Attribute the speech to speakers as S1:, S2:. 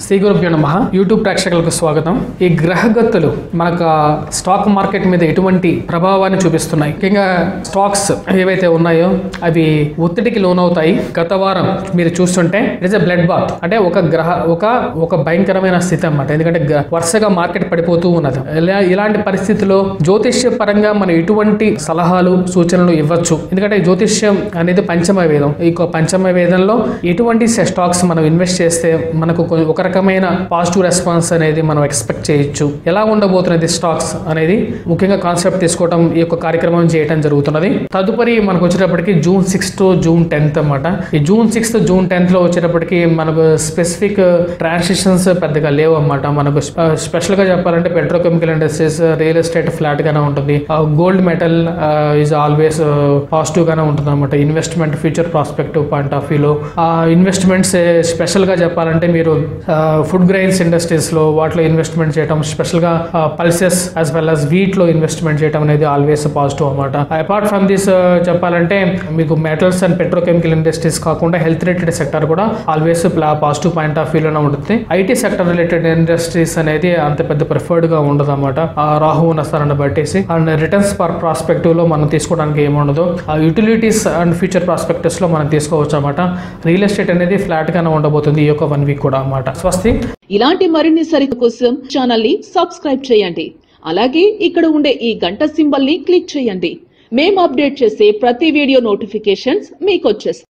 S1: శ్రీ గురుభ్యో నమ యూట్యూబ్ ప్రేక్షకులకు స్వాగతం ఈ గ్రహగతులు మనకు ఆ స్టాక్ మార్కెట్ మీద ఎటువంటి ప్రభావాన్ని చూపిస్తున్నాయి ముఖ్యంగా స్టాక్స్ ఏవైతే ఉన్నాయో అవి ఒత్తిడికి లోనవుతాయి గత వారం మీరు చూస్తుంటే ఇట్స్ ఎ బ్లడ్ బాత్ అంటే ఒక గ్రహ ఒక ఒక భయంకరమైన స్థితి అన్నమాట ఎందుకంటే గ- వరుసగా మార్కెట్ పడిపోతూ ఉన్నది ఇలా- ఇలాంటి పరిస్థితిలో జ్యోతిష్య పరంగా మనం ఎటువంటి సలహాలు సూచనలు ఇవ్వచ్చు ఎందుకంటే జ్యోతిష్యం అనేది పంచమ వేదం ఈ యొక్క పంచమ వేదంలో ఎటువంటి స్టాక్స్ మనం ఇన్వెస్ట్ చేస్తే మనకు కొ- ఒక రకమైన పాజిటివ్ రెస్పాన్స్ అనేది మనం ఎక్స్పెక్ట్ చేయొచ్చు ఎలా ఉండబోతున్నది స్టాక్స్ అనేది ముఖ్యంగా కాన్సెప్ట్ తీసుకోవడం ఈ యొక్క కార్యక్రమం చేయడం జరుగుతున్నది తదుపరి మనకు వచ్చేటప్పటికి జూన్ సిక్స్త్ జూన్ టెన్త్ అన్నమాట ఈ జూన్ సిక్స్త్ జూన్ టెన్త్ లో వచ్చేటప్పటికి మనకు స్పెసిఫిక్ ట్రాన్సాక్షన్స్ పెద్దగా లేవు అన్నమాట మనకు స్పెషల్ గా చెప్పాలంటే petrochemical industries real estate flat గానే ఉంటుంది gold metal is always positive గానే ఉంటుంది అనమాట investment future prospective point of వ్యూలో ఇన్వెస్ట్మెంట్స్ స్పెషల్ గా చెప్పాలంటే మీరు ఫుడ్ గ్రెయిన్స్ ఇండస్ట్రీస్ లో వాటిలో ఇన్వెస్ట్మెంట్ చేయడం స్పెషల్ గా pulses as well as wheat లో ఇన్వెస్ట్మెంట్ చేయడం అనేది ఆల్వేస్ పాజిటివ్ అనమాట అపార్ట్ ఫ్రమ్ దిస్ చెప్పాలంటే మీకు మెటల్స్ అండ్ పెట్రోకెమికల్ ఇండస్ట్రీస్ కాకుండా హెల్త్ రిలేటెడ్ సెక్టర్ కూడా ఆల్వేస్ పాజిటివ్ పాయింట్ ఆఫ్ వ్యూలోనే ఉంటుంది ఐటీ సెక్టర్ రిలేటెడ్ ఇండస్ట్రీస్ అనేది అంత పెద్ద ప్రిఫర్డ్ గా ఉండదు అనమాట రాహు నస్తారని బట్టేసి అండ్ రిటర్న్స్ పర్ ప్రాస్పెక్టివ్ లో మనం తీసుకోవడానికి ఏముండదు యూటిలిటీస్ అండ్ ఫ్యూచర్ ప్రాస్పెక్టివ్స్ లో మనం తీసుకోవచ్చు అనమాట రియల్ ఎస్టేట్ అనేది ఫ్లాట్ గానే ఉండబోతుంది ఈ యొక్క వన్ వీక్ కూడా అన్నమాట స్వస్తి
S2: ఇలాంటి మరిన్ని సరికు కోసం ఛానల్ ని సబ్స్క్రైబ్ చేయండి అలాగే ఇక్కడ ఉండే ఈ గంట సింబల్ ని క్లిక్ చేయండి మేము అప్డేట్ చేసే ప్రతి వీడియో నోటిఫికేషన్స్ మీకు వచ్చేస్తాయి